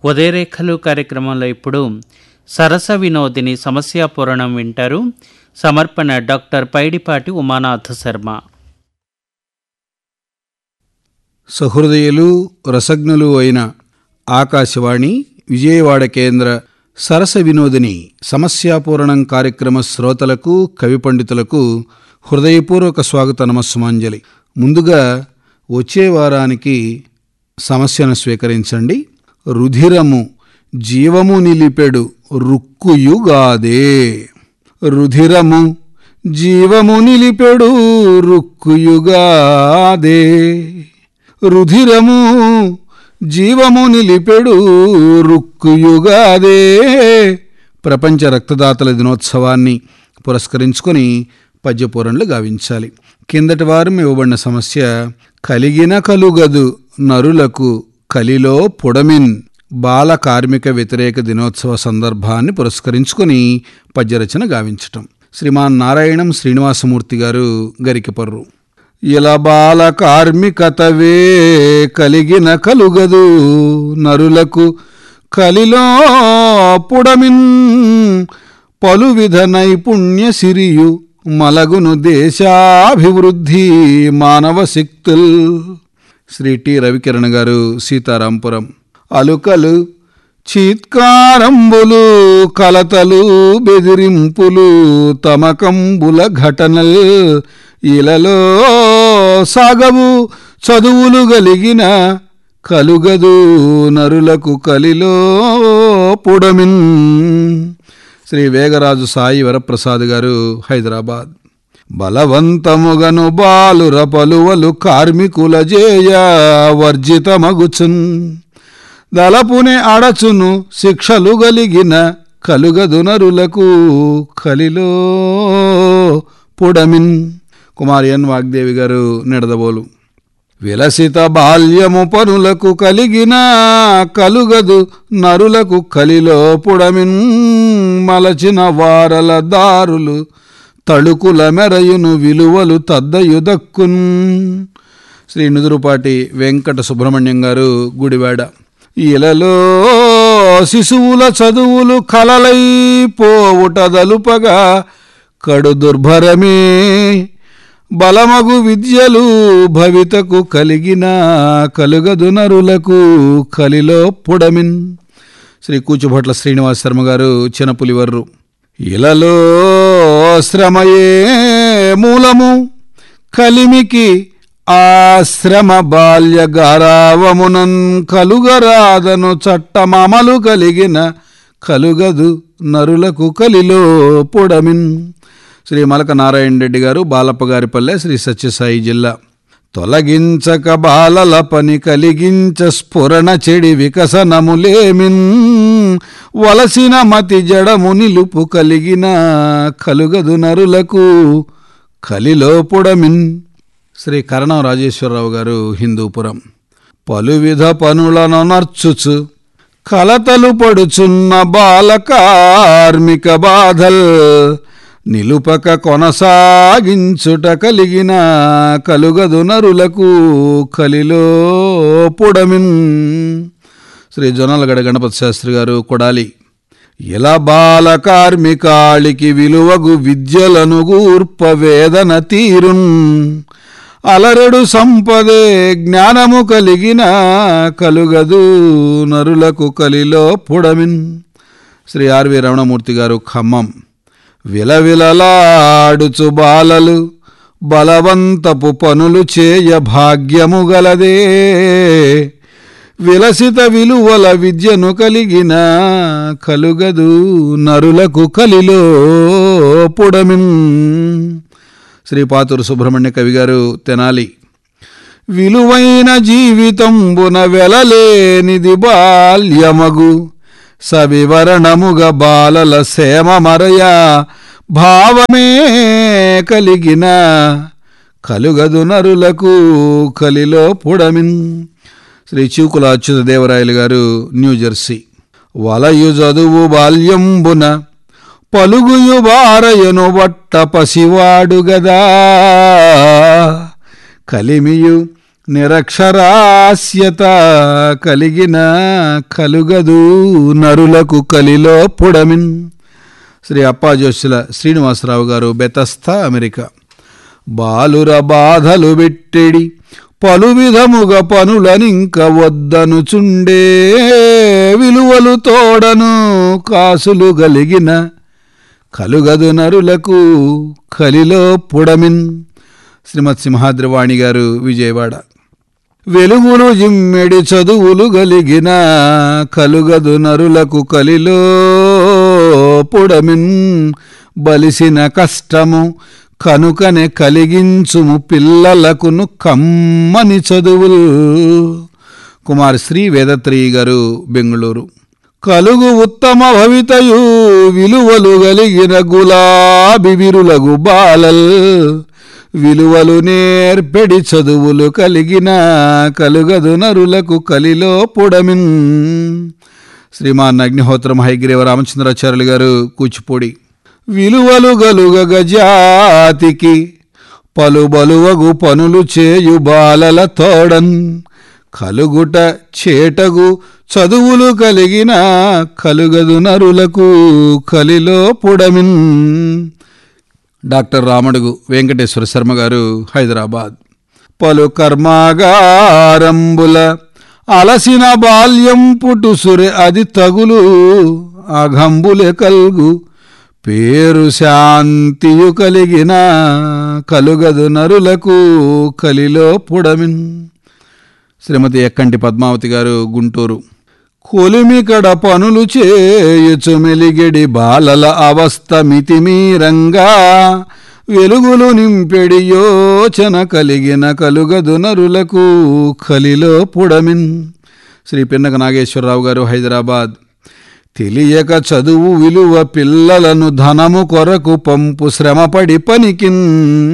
ఉదయరేఖలు కార్యక్రమంలో ఇప్పుడు సరస వినోదిని సమస్యా పూరణం వింటారు సమర్పణ డాక్టర్ పైడిపాటి ఉమానాథ శర్మ సహృదయులు రసజ్ఞులు అయిన ఆకాశవాణి విజయవాడ కేంద్ర సరస వినోదిని సమస్యాపూరణం కార్యక్రమ శ్రోతలకు కవి పండితులకు హృదయపూర్వక స్వాగత నమస్సుమాంజలి ముందుగా వచ్చే వారానికి సమస్యను స్వీకరించండి రుధిరము జీవము నిలిపెడు రుక్కుయుగాదే రుధిరము జీవము నిలిపెడు రుక్కుయుగాదే రుధిరము జీవము నిలిపెడు రుక్కుయుగాదే ప్రపంచ రక్తదాతల దినోత్సవాన్ని పురస్కరించుకొని పద్యపూరణలు గావించాలి కిందటి వారం ఇవ్వబడిన సమస్య కలిగిన కలుగదు నరులకు కలిలో పుడమిన్ బాల కార్మిక వ్యతిరేక దినోత్సవ సందర్భాన్ని పురస్కరించుకొని పద్యరచన గావించటం శ్రీమాన్ నారాయణం శ్రీనివాసమూర్తి గారు గరికపర్రు ఇలా బాల కార్మికతవే కలిగిన కలుగదు నరులకు కలిలో పుడమిన్ పలువిధ నైపుణ్య సిరియు మలగును దేశాభివృద్ధి మానవ శక్తుల్ శ్రీ టి రవికిరణ్ గారు సీతారాంపురం అలుకలు చీత్కారంబులు కలతలు బెదిరింపులు తమకంబుల ఘటనల్ ఇలలో సాగవు చదువులు గలిగిన కలుగదు నరులకు కలిలో పుడమిన్ శ్రీ వేగరాజు సాయి వరప్రసాద్ గారు హైదరాబాద్ బలవంతముగను బాలుర పలువలు కార్మికుల జేయ వర్జితమగుచున్ దలపునే అడచును శిక్షలు గలిగిన కలుగదు నరులకు కలిలో పుడమిన్ కుమారి ఎన్ వాగ్దేవి గారు నిడదబోలు విలసిత బాల్యము పనులకు కలిగిన కలుగదు నరులకు కలిలో పుడమిన్ మలచిన వారల దారులు తళుకుల మెరయును విలువలు తద్దయు దక్కున్ శ్రీ నుదురుపాటి వెంకట సుబ్రహ్మణ్యం గారు గుడివాడ ఇలలో శిశువుల చదువులు కలలైపోవుట దలుపగా కడు దుర్భరమే బలమగు విద్యలు భవితకు కలిగిన కలుగదు నరులకు కలిలో పుడమిన్ శ్రీ కూచుభట్ల శ్రీనివాస శర్మ గారు చినపులివర్రు ఇలలో శ్రమయే మూలము కలిమికి ఆశ్రమ బాల్య గారావమునన్ కలుగరాదను చట్టమమలు కలిగిన కలుగదు నరులకు కలిలో పొడమిన్ శ్రీ మలక నారాయణ రెడ్డి గారు బాలప్పగారిపల్లె శ్రీ సత్యసాయి జిల్లా తొలగించక బాలల పని కలిగించ స్ఫురణ చెడి వికసనములేమిన్ వలసిన మతి జడము నిలుపు కలిగిన కలుగదు నరులకు కలిలో పొడమిన్ శ్రీ కరణం రాజేశ్వరరావు గారు హిందూపురం పలువిధ పనులను నర్చుచు కలతలు పడుచున్న బాల కార్మిక బాధల్ నిలుపక కొనసాగించుట కలిగిన కలుగదు నరులకు కలిలో పుడమిన్ శ్రీ జొన్నలగడ గణపతి శాస్త్రి గారు కొడాలి ఇలా బాల కార్మికాళికి విలువగు విద్యలను గూర్ప వేదన తీరున్ అలరెడు సంపదే జ్ఞానము కలిగిన కలుగదు నరులకు కలిలో పుడమిన్ శ్రీ ఆర్వి రమణమూర్తి గారు ఖమ్మం విలవిలలాడుచు బాలలు బలవంతపు పనులు చేయ భాగ్యము గలదే విలసిత విలువల విద్యను కలిగిన కలుగదు నరులకు కలిలో పుడమిన్ శ్రీపాతురు సుబ్రహ్మణ్య కవి గారు తెనాలి విలువైన జీవితంబున వెలలేనిది బాల్యమగు సవివరణముగ బాలల సేమ మరయ భావమే కలిగిన కలుగదు నరులకు కలిలో పుడమిన్ శ్రీ చూకుల అచ్యుత దేవరాయలు గారు న్యూజెర్సీ వలయు చదువు బాల్యంబున పలుగుయు బారయను బట్ట పసివాడు గదా కలిమియు నిరక్షరాస్యత కలిగిన కలుగదు నరులకు కలిలో పుడమిన్ శ్రీ అప్పాజోషుల శ్రీనివాసరావు గారు బెతస్థ అమెరికా బాలుర బాధలు పెట్టెడి పలు విధముగా పనులనింక వద్దనుచుండే విలువలు తోడను కాసులు గలిగిన కలుగదు నరులకు కలిలో పుడమిన్ శ్రీమత్ సింహాద్రివాణి గారు విజయవాడ వెలుగులు జిమ్మెడి చదువులు గలిగిన కలుగదు నరులకు కలిలో పుడమిన్ బలిసిన కష్టము కనుకనే కలిగించుము పిల్లలకును కమ్మని చదువులు కుమార్ శ్రీ వేదత్రి గారు బెంగుళూరు కలుగు ఉత్తమ భవితయు విలువలు గలిగిన గులాబి విరులగు బాలల్ విలువలు నేర్పెడి చదువులు కలిగిన కలుగదు నరులకు కలిలో పుడమిన్ శ్రీమాన్ అగ్నిహోత్రం హైగ్రీవ రామచంద్రాచార్యులు గారు కూచిపూడి విలువలు గలుగగ జాతికి పలు బలువగు పనులు చేయు బాలల తోడన్ కలుగుట చేటగు చదువులు కలిగిన కలుగదు నరులకు కలిలో పుడమిన్ డాక్టర్ రామడుగు వెంకటేశ్వర శర్మ గారు హైదరాబాద్ పలు కర్మాగారంబుల అలసిన బాల్యం పుటుసురే అది తగులు అఘంబులే కల్గు పేరు శాంతియు కలిగిన కలుగదు నరులకు కలిలో పుడమిన్ శ్రీమతి ఎక్కంటి పద్మావతి గారు గుంటూరు కొలిమికడ పనులు చేయుచు మెలిగెడి బాలల అవస్థ మితిమీరంగా వెలుగులు నింపెడి యోచన కలిగిన కలుగదు నరులకు కలిలో పుడమిన్ శ్రీ పిన్నక నాగేశ్వరరావు గారు హైదరాబాద్ తెలియక చదువు విలువ పిల్లలను ధనము కొరకు పంపు శ్రమపడి పనికిన్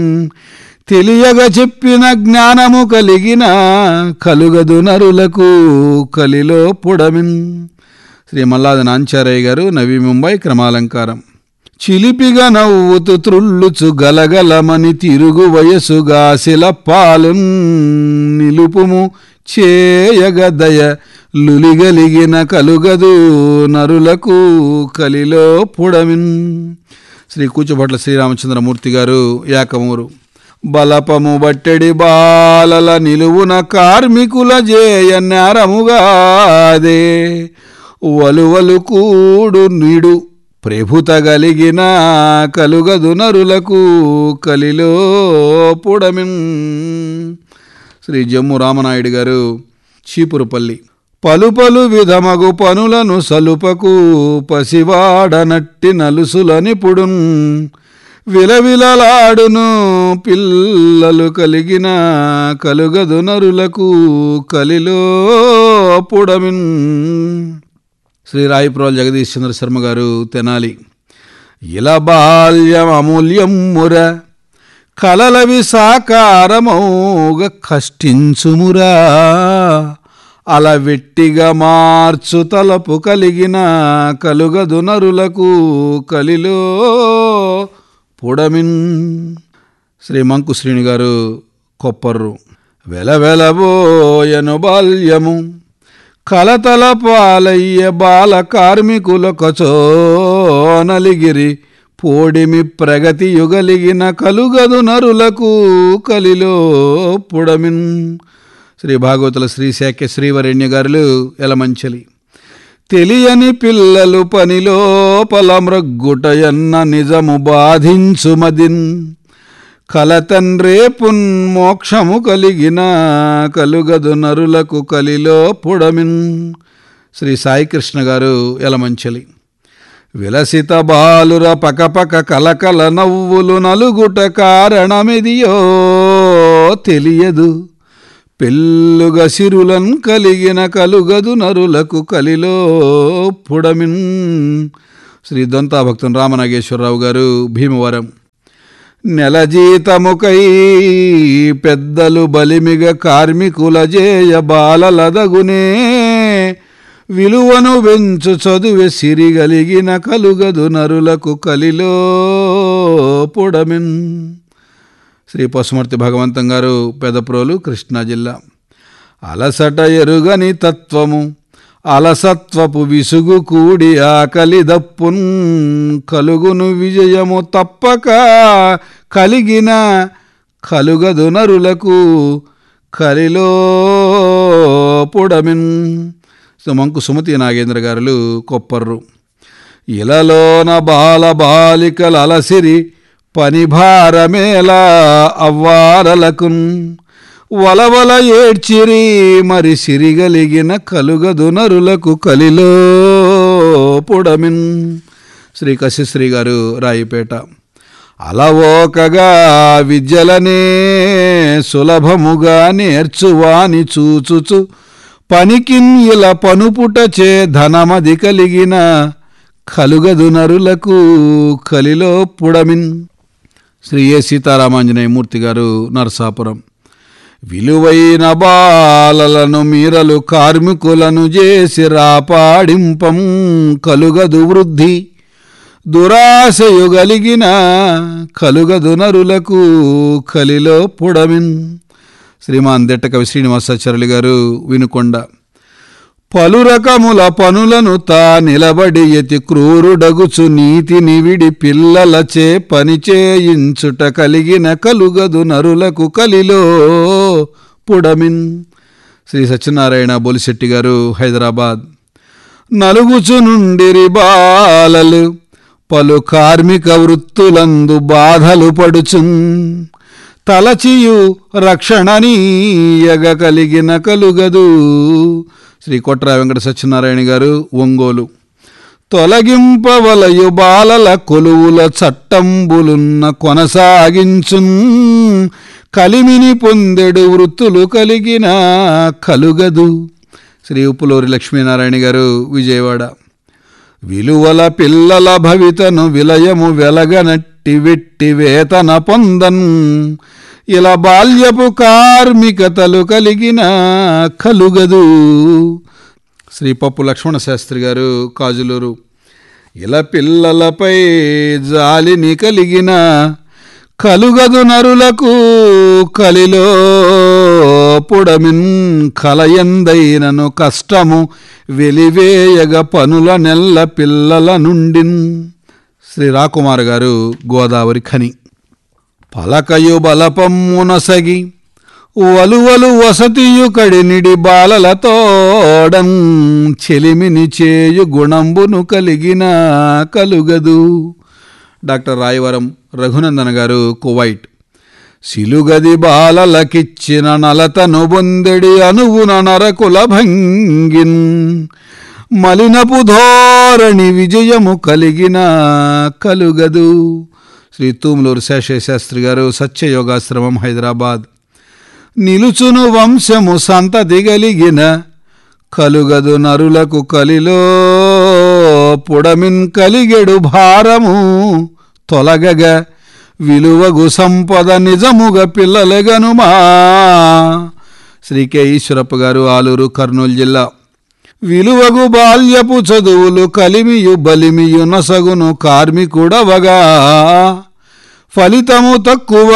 తెలియగా చెప్పిన జ్ఞానము కలిగిన కలుగదు నరులకు కలిలో పుడమిన్ శ్రీ మల్లాది నాంచారయ్య గారు నవీ ముంబై క్రమాలంకారం చిలిపిగా నవ్వుతూ త్రుళ్ళుచు గలగలమని తిరుగు వయసుగా శిలపాలు నిలుపుము చేయగ దయ లులిగలిగిన కలుగదు నరులకు కలిలో పుడమిన్ శ్రీ కూచుభట్ల శ్రీరామచంద్రమూర్తి గారు యాకమూరు బలపము బట్టెడి బాలల నిలువున కార్మికుల జేయ నేరముగాదే వలువలు కూడు నిడు ప్రభుత గలిగిన కలుగదు నరులకు కలిలో పుడమిన్ శ్రీ జమ్ము రామనాయుడు గారు చీపురుపల్లి పలు పలు విధమగు పనులను సలుపకు పసివాడనట్టి నలుసులనిపుడున్ విలవిలలాడును పిల్లలు కలిగిన కలుగదు నరులకు కలిలో పుడమిన్ శ్రీ రాయిపురాల్ జగదీష్ చంద్ర శర్మ గారు తెనాలి ఇల బాల్యం అమూల్యం ముర కలలవి సాకారమౌగ కష్టించుమురా అల వెట్టిగా మార్చు తలపు కలిగిన కలుగదు నరులకు కలిలో పుడమిన్ శ్రీ మంకు శ్రీని గారు కొప్పర్రు వెలవెలబోయను బాల్యము కలతల పాలయ్య బాల కార్మికులకొచో నలిగిరి పోడిమి ప్రగతి యుగలిగిన కలుగదు నరులకు కలిలో పుడమిన్ శ్రీ భాగవతుల శ్రీ శాఖ్య శ్రీవరణ్య గారులు ఎలమంచలి తెలియని పిల్లలు పనిలో పలమృగ్గుటయన్న నిజము బాధించుమదిన్ కలతండ్రేపున్ మోక్షము కలిగిన కలుగదు నరులకు కలిలో పుడమిన్ శ్రీ సాయికృష్ణ గారు ఎలమంచలి విలసిత బాలుర పకపక కలకల నవ్వులు నలుగుట కారణమిదియో తెలియదు పెళ్ళుగ సిరులన్ కలిగిన కలుగదు నరులకు కలిలో పుడమిన్ శ్రీ దొంతా భక్తుని రామనాగేశ్వరరావు గారు భీమవరం నెల జీతముకై పెద్దలు బలిమిగ కార్మికుల జేయ బాలలదగునే విలువను వెంచు చదువె సిరిగలిగిన కలుగదు నరులకు కలిలో పుడమిన్ శ్రీ పశుమర్తి భగవంతం గారు పెదప్రోలు కృష్ణా జిల్లా అలసట ఎరుగని తత్వము అలసత్వపు విసుగు కూడి ఆకలి దప్పున్ కలుగును విజయము తప్పక కలిగిన కలుగదు నరులకు కలిలో పుడమిన్ సుమంకు సుమతి నాగేంద్ర గారులు కొప్పర్రు ఇలలోన బాల బాలికల అలసిరి పని భారమేలా అవ్వారలకున్ వలవల ఏడ్చిరి మరి సిరిగలిగిన కలుగదు నరులకు కలిలో పుడమిన్ శ్రీ కశిశ్రీ గారు రాయిపేట అలవోకగా విద్యలనే సులభముగా నేర్చువాని చూచుచు పనికిన్ ఇలా పనుపుటచే ధనమది కలిగిన కలుగదు నరులకు కలిలో పుడమిన్ శ్రీ ఏ సీతారామాంజనేయ మూర్తి గారు నరసాపురం విలువైన బాలలను మీరలు కార్మికులను చేసి రాపాడింపం కలుగదు వృద్ధి దురాశయు గలిగిన కలుగదు నరులకు కలిలో పుడమిన్ శ్రీమాన్ దిట్టకవి శ్రీనివాసాచార్యులు గారు వినుకొండ పలు రకముల పనులను తా నిలబడి యతి క్రూరుడగుచు నీతిని విడి పిల్లలచే పనిచేయించుట కలిగిన కలుగదు నరులకు కలిలో పుడమిన్ శ్రీ సత్యనారాయణ బొలిశెట్టి గారు హైదరాబాద్ నలుగుచు నుండిరి బాలలు పలు కార్మిక వృత్తులందు బాధలు పడుచున్ తలచియు రక్షణనీయగ కలిగిన కలుగదు శ్రీ కొట్ర వెంకట సత్యనారాయణ గారు ఒంగోలు తొలగింపవలయు బాలల కొలువుల చట్టంబులున్న కొనసాగించున్ కలిమిని పొందెడు వృత్తులు కలిగిన కలుగదు శ్రీ ఉప్పులూరి లక్ష్మీనారాయణ గారు విజయవాడ విలువల పిల్లల భవితను విలయము వెలగనట్టి వెట్టి వేతన పొందన్ ఇలా బాల్యపు కార్మికతలు కలిగిన కలుగదు శ్రీ పప్పు లక్ష్మణ శాస్త్రి గారు కాజులూరు ఇలా పిల్లలపై జాలిని కలిగిన కలుగదు నరులకు కలిలో పుడమిన్ కలయందైనను కష్టము వెలివేయగ పనుల నెల్ల పిల్లల నుండిన్ శ్రీ రాకుమార్ గారు గోదావరి ఖని పలకయు బలపమ్మునసగి వలువలు వసతియు కడినిడి బాలలతోడం చెలిమిని చేయు గుణంబును కలిగిన కలుగదు డాక్టర్ రాయవరం రఘునందన్ గారు కువైట్ సిలుగది బాలలకిచ్చిన నలతను బొందెడి అనువున నరకుల భంగిన్ మలినపు ధోరణి విజయము కలిగిన కలుగదు శ్రీ తూములూరు శేషయ్య శాస్త్రి గారు సత్యయోగాశ్రమం హైదరాబాద్ నిలుచును వంశము సంతతి గలిగిన కలుగదు నరులకు కలిలో పుడమిన్ కలిగెడు భారము తొలగగ విలువగు సంపద నిజముగ పిల్లలెగనుమా శ్రీ కె ఈశ్వరప్ప గారు ఆలూరు కర్నూలు జిల్లా విలువగు బాల్యపు చదువులు కలిమియు బలిమియు నసగును కార్మికుడవగా ఫలితము తక్కువ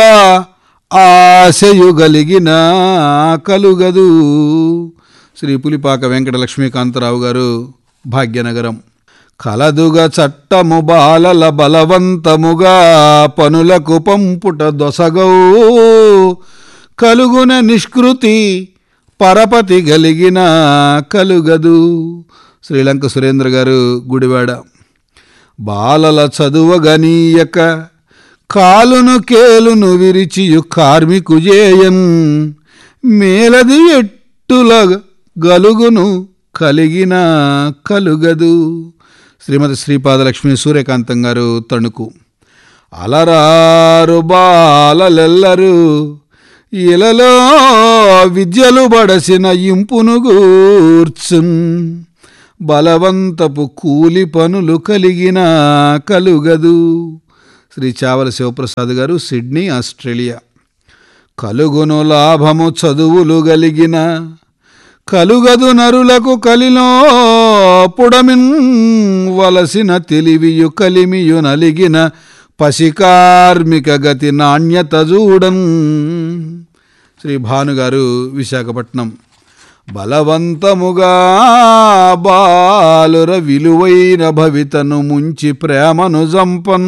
ఆశయు గలిగిన కలుగదు శ్రీ పులిపాక వెంకట లక్ష్మీకాంతరావు గారు భాగ్యనగరం కలదుగా చట్టము బాలల బలవంతముగా పనులకు పంపుట దొసగౌ కలుగున నిష్కృతి పరపతి గలిగిన కలుగదు శ్రీలంక సురేంద్ర గారు గుడివాడ బాలల చదువగనీయక కాలును కేలును విరిచియు కార్మికు జేయన్ మేలది ఎట్టుల గలుగును కలిగిన కలుగదు శ్రీమతి శ్రీపాదలక్ష్మి సూర్యకాంతం గారు తణుకు అలరారు బాలలెల్లరూ ఇలలో విద్యలు బడసిన ఇంపును గూర్చున్ బలవంతపు కూలి పనులు కలిగిన కలుగదు శ్రీ చావల శివప్రసాద్ గారు సిడ్నీ ఆస్ట్రేలియా కలుగును లాభము చదువులు గలిగిన కలుగదు నరులకు కలిలో పుడమిన్ వలసిన తెలివియు కలిమియు నలిగిన పసికార్మిక గతి నాణ్యత చూడం శ్రీ భానుగారు విశాఖపట్నం బలవంతముగా బాలుర విలువైన భవితను ముంచి ప్రేమను జంపన్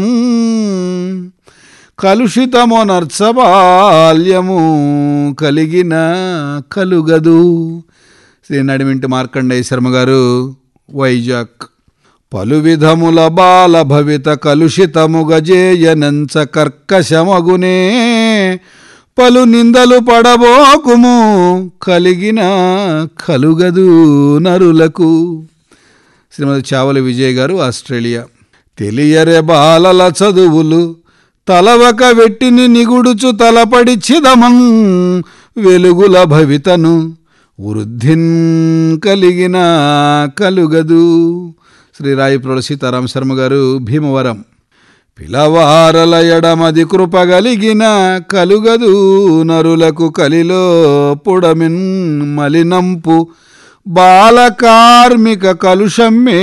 కలుషితము నర్చబాల్యము కలిగిన కలుగదు శ్రీ నడిమింటి మార్కండేయ శర్మ గారు వైజాగ్ పలు విధముల బాల భవిత కలుషితముగజేయనంచ కర్కశమగునే పలు నిందలు పడబోకుము కలిగిన కలుగదు నరులకు శ్రీమతి చావలి విజయ్ గారు ఆస్ట్రేలియా తెలియరే బాలల చదువులు తలవక వెట్టిని నిగుడుచు తలపడి చిదమన్ వెలుగుల భవితను వృద్ధిన్ కలిగిన కలుగదు శ్రీ రాయప్రోల సీతారామ శర్మ గారు భీమవరం పిలవారల ఎడమది కృపగలిగిన కలుగదు నరులకు కలిలో పుడమిన్ మలినంపు బాల కార్మిక కలుషమ్మే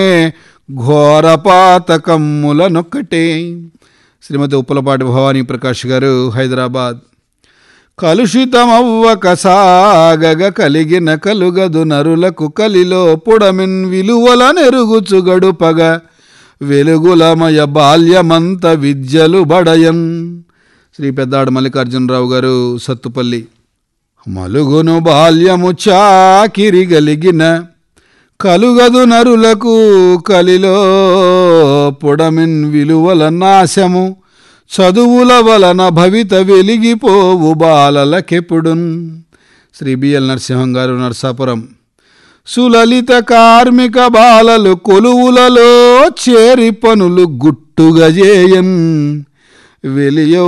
ఘోరపాతకమ్ములనొక్కటే శ్రీమతి ఉప్పలపాటి భవానీ ప్రకాష్ గారు హైదరాబాద్ కలుషితమవ్వక సాగగ కలిగిన కలుగదు నరులకు కలిలో పుడమిన్ విలువల నెరుగుచు గడుపగ వెలుగులమయ బాల్యమంత విద్యలు బడయన్ శ్రీ పెద్దాడు మల్లికార్జునరావు గారు సత్తుపల్లి మలుగును బాల్యము చాకిరి గలిగిన కలుగదు నరులకు కలిలో పుడమిన్ విలువల నాశము చదువుల వలన భవిత వెలిగిపోవు బాలలకెప్పుడున్ శ్రీ బిఎల్ నరసింహం గారు నర్సాపురం సులలిత కార్మిక బాలలు కొలువులలో చేరి పనులు గుట్టుగా చేయన్ వెలియో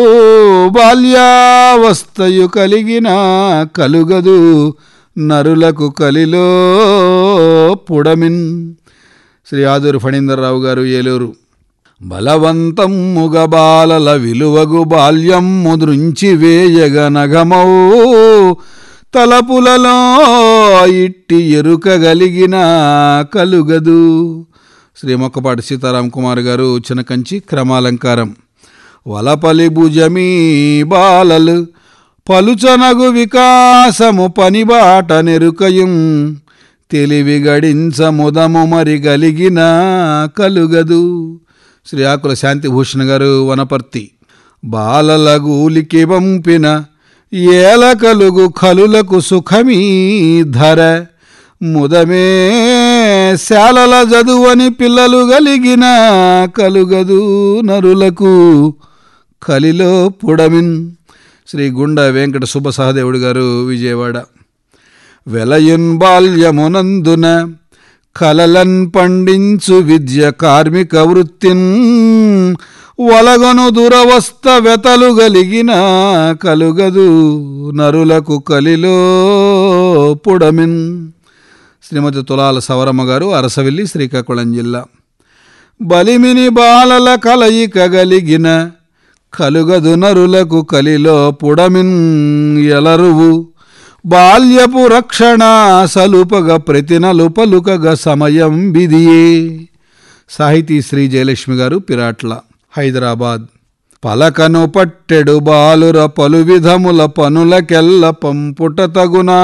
బాల్యావస్థయు కలిగిన కలుగదు నరులకు కలిలో పుడమిన్ శ్రీ ఆదూరు ఫణీందర్రావు గారు ఏలూరు బలవంతమ్ముగ బాలల విలువగు బాల్యం ముద్రించి వేయగ నగమౌ తలపులలో ఇట్టి ఎరుకగలిగిన కలుగదు శ్రీ మొక్కపాటి సీతారాం కుమార్ గారు చినకంచి క్రమాలంకారం వలపలి భుజమీ బాలలు పలుచనగు వికాసము పనిబాట నెరుకయుం తెలివి గడించ ముదము మరి గలిగిన కలుగదు శ్రీ ఆకుల శాంతిభూషణ్ గారు వనపర్తి బాలల గూలికి పంపిన ఏల కలుగు కలులకు సుఖమీ ధర ముదమే శాలల చదువని పిల్లలు గలిగిన కలుగదు నరులకు కలిలో పుడమిన్ శ్రీ గుండ వెంకట సుబ్బ సహదేవుడు గారు విజయవాడ వెలయున్ బాల్యమునందున కలలన్ పండించు విద్య కార్మిక వృత్తిన్ వలగను దురవస్థ వెతలు గలిగిన కలుగదు నరులకు కలిలో పుడమిన్ శ్రీమతి తులాల సవరమ్మ గారు అరసవిల్లి శ్రీకాకుళం జిల్లా బలిమిని బాలల కలయిక గలిగిన కలుగదు నరులకు కలిలో పుడమిన్ ఎలరువు బాల్యపు రక్షణ సలుపగ ప్రతి నలుపలుకగ సమయం బిదియే సాహితీ శ్రీ జయలక్ష్మి గారు పిరాట్ల హైదరాబాద్ పలకను పట్టెడు బాలుర పలు విధముల పనులకెల్ల పంపుట తగునా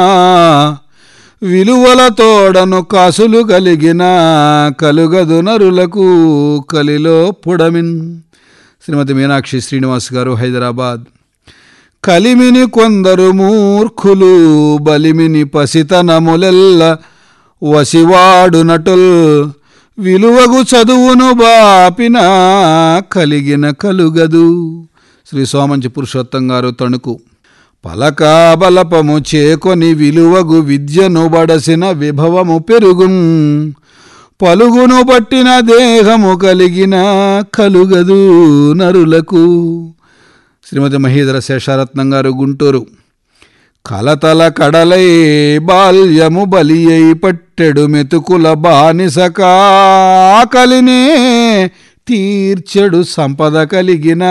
విలువల తోడను కాసులు కలిగిన కలుగదు నరులకు కలిలో పుడమిన్ శ్రీమతి మీనాక్షి శ్రీనివాస్ గారు హైదరాబాద్ కలిమిని కొందరు మూర్ఖులు బలిమిని పసితనములెల్ల వసివాడునటుల్ విలువగు చదువును బాపిన కలిగిన కలుగదు శ్రీ సోమంచి పురుషోత్తం గారు తణుకు పలకా బలపము చేకొని విలువగు విద్యను బడసిన విభవము పెరుగున్ పలుగును పట్టిన దేహము కలిగిన కలుగదు నరులకు శ్రీమతి మహీధర శేషారత్నం గారు గుంటూరు కలతల కడలై బాల్యము బలి అయి పట్టెడు మెతుకుల బానిస కాకలినే తీర్చెడు సంపద కలిగిన